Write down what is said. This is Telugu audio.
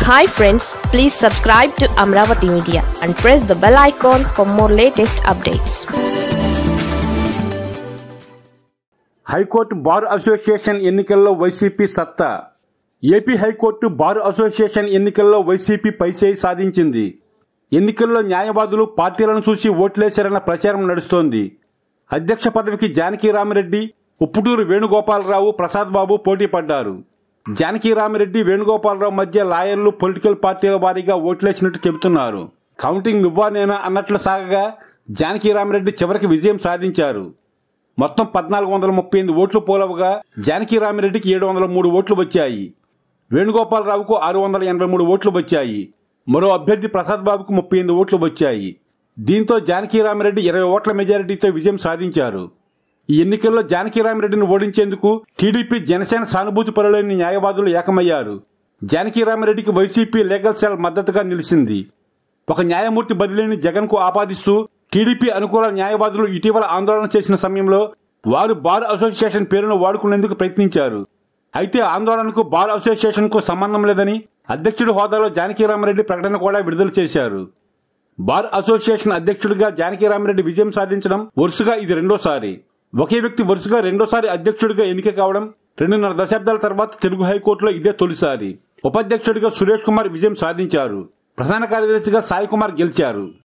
hi friends please subscribe to Amaravati media and press the bell icon for more latest updates high court bar association ఎన్నికల్లో వైసీపీ సత్తా ఏపీ హైకోర్టు బార్ అసోసియేషన్ ఎన్నికల్లో వైసీపీ పైచేయి సాధించింది ఎన్నికల్లో న్యాయవాదులు పార్టీలను చూసి ఓట్లేశారన్న ప్రచారం నడుస్తోంది అధ్యక్ష పదవికి జానకి రామిరెడ్డి ఉప్పుటూరు వేణుగోపాలరావు ప్రసాద్ బాబు పోటీ పడ్డారు జానకి రామిరెడ్డి వేణుగోపాలరావు మధ్య లాయర్లు పొలిటికల్ పార్టీల వారీగా ఓట్లేసినట్టు చెబుతున్నారు కౌంటింగ్ నువ్వా నేనా అన్నట్లు సాగగా జానకి రామిరెడ్డి చివరికి విజయం సాధించారు మొత్తం పద్నాలుగు వందల ముప్పై ఎనిమిది ఓట్లు పోలవగా జానకి రామిరెడ్డికి ఏడు వందల మూడు ఓట్లు వచ్చాయి వేణుగోపాలరావుకు ఆరు వందల ఎనభై మూడు ఓట్లు వచ్చాయి మరో అభ్యర్థి ప్రసాద్ బాబుకు ముప్పై ఎనిమిది ఓట్లు వచ్చాయి దీంతో జానకి రామిరెడ్డి ఇరవై ఓట్ల మెజారిటీతో విజయం సాధించారు ఈ ఎన్నికల్లో జానకి రామిరెడ్డిని ఓడించేందుకు టీడీపీ జనసేన సానుభూతి పరులైన న్యాయవాదులు ఏకమయ్యారు జానకి రామిరెడ్డికి వైసీపీ లీగల్ సెల్ మద్దతుగా నిలిచింది ఒక న్యాయమూర్తి బదిలీని జగన్ కు ఆపాదిస్తూ టీడీపీ అనుకూల న్యాయవాదులు ఇటీవల ఆందోళన చేసిన సమయంలో వారు బార్ అసోసియేషన్ పేరును వాడుకునేందుకు ప్రయత్నించారు అయితే ఆందోళనకు బార్ అసోసియేషన్ కు సంబంధం లేదని అధ్యక్షుడి హోదాలో జానకీరామరెడ్డి ప్రకటన కూడా విడుదల చేశారు బార్ అసోసియేషన్ అధ్యక్షుడిగా జానకీరామరెడ్డి విజయం సాధించడం వరుసగా ఇది రెండోసారి ఒకే వ్యక్తి వరుసగా రెండోసారి అధ్యక్షుడిగా ఎన్నిక కావడం రెండున్నర దశాబ్దాల తర్వాత తెలుగు హైకోర్టులో ఇదే తొలిసారి ఉపాధ్యక్షుడిగా సురేష్ కుమార్ విజయం సాధించారు ప్రధాన కార్యదర్శిగా సాయి కుమార్ గెలిచారు